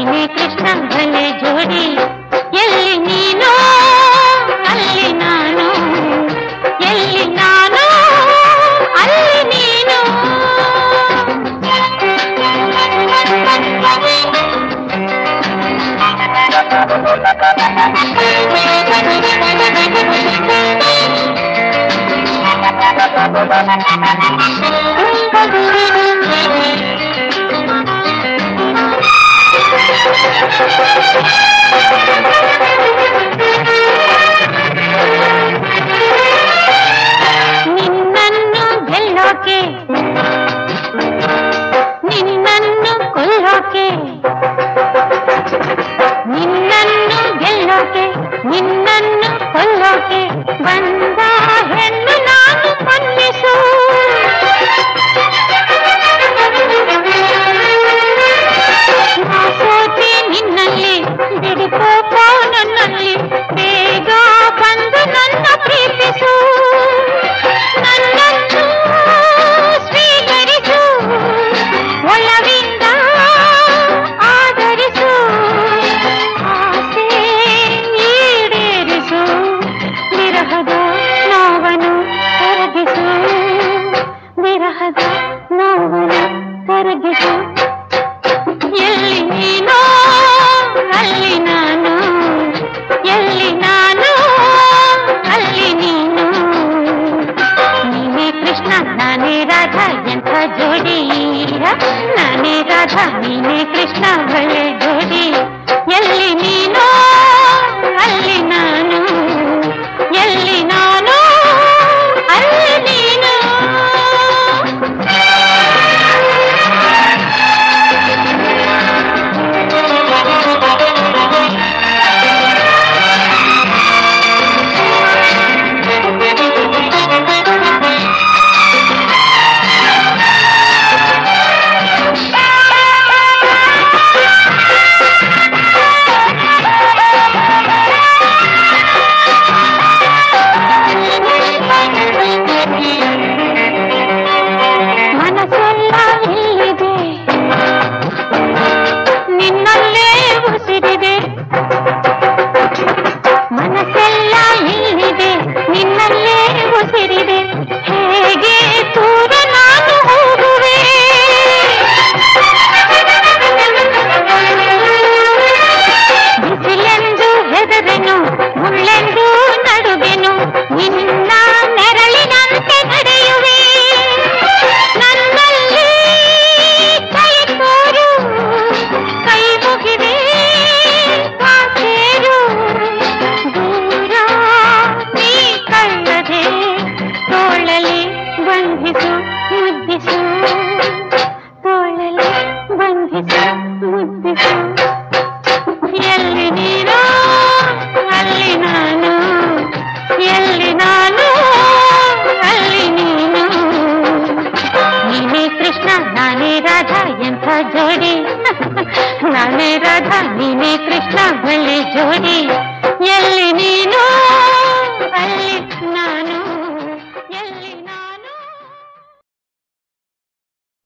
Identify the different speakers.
Speaker 1: ನೀನೇ ಕೃಷ್ಣ ಭಲೆ ಜೋಡಿ ಎಲ್ಲಿ ನೀನು ಅಲ್ಲಿ ನಾನು ಎಲ್ಲಿ ನಾನು ಅಲ್ಲಿ ನೀನು ನಿನ್ನನ್ನು ಗೆಲ್ಲೋಕೆ ನಿನ್ನನ್ನು ಕೊಲ್ಲೋಕೆ ನಿನ್ನನ್ನು ಗೆಲ್ಲೋಕೆ ನಿನ್ನನ್ನು ಕೊಲ್ಲೋಕೆ ಬಂದ ಹೆಣ್ಣು ನಾನು ಮನ್ನಿಸು ನಾ ಸೋತೆ ನಿನ್ನಲ್ಲಿ ಬಿಡುಕೋಪ ನನ್ನಲ್ಲಿ ಬೇಗ ಬಂದು ನನ್ನ ಪ್ರೀತಿಸು ನನ್ನನ್ನು ಸ್ವೀಕರಿಸು ಒಳವಿಂದ ಆಧರಿಸು ಆಸೆ ಈಡೇರಿಸು ವಿರಹದ ನೋವನ್ನು ಕರಗಿಸು ವಿರಹದ ನೋವನ್ನು ಕರಗಿಸು ಎಲ್ಲಿ ನೀನು ಅಲ್ಲಿ ನಾನು ಎಲ್ಲಿ ನಾನು ಅಲ್ಲಿ ನೀನು ನೀನೇ ಕೃಷ್ಣ ನಾನೇ ರಾಧಾ ಎಂಥ ಜೋಡಿ ನಾನೇ ರಾಧಾ ನೀನೇ ಕೃಷ್ಣ ಒಳ್ಳೆ ಜೋಡಿ ಎಲ್ಲಿ ನೀನು ಅಲ್ಲಿ ನಾನು ಎಲ್ಲಿ ನಾನು ಅಲ್ಲಿ ನೀನು ಮನಸ್ಸೆಲ್ಲ ಇಲ್ಲಿದೆ ನಿನ್ನಲ್ಲೇ ಉಸಿರಿದೆ ಮನಸ್ಸೆಲ್ಲ ಇಲ್ಲಿದೆ ನಿನ್ನಲ್ಲೇ ಉಸಿರಿದೆ ಹೇಗೆ ದೂರ ನಾನು ಹೋಗುವೆ ಬಿಸಿಲೆಂದು ಹೆದರೆನು ಮುಳ್ಳೆಂದು ನಡುವೆನು ನಿನ್ನ ನೆರಳಿನಂತೆ ನಡೆಯುವೆ ನನ್ನಲ್ಲಿ ಕೈ ತೋರು ಕೈ ಮುಗಿವೆ ಕಾಸೇರು ದೂರ ನೀ ಕಳ್ಳದೆ ತೋಳಲಿ ಬಂಧಿಸು ಮುದ್ದಿಸು ತೋಳಲಿ ಬಂಧಿಸು ಮುದ್ದಿಸು ಎಲ್ಲಿ ನೀನು ಅಲ್ಲಿ ನಾನು ಎಲ್ಲಿ ನಾನು ಅಲ್ಲಿ ನೀನು ನೀನೇ ಕೃಷ್ಣ ನಾನೇ ರಾಧಾ ಎಂಥ ಜೋಡಿ ನಾನೇ ರಾಧಾ ನೀನೇ ಕೃಷ್ಣ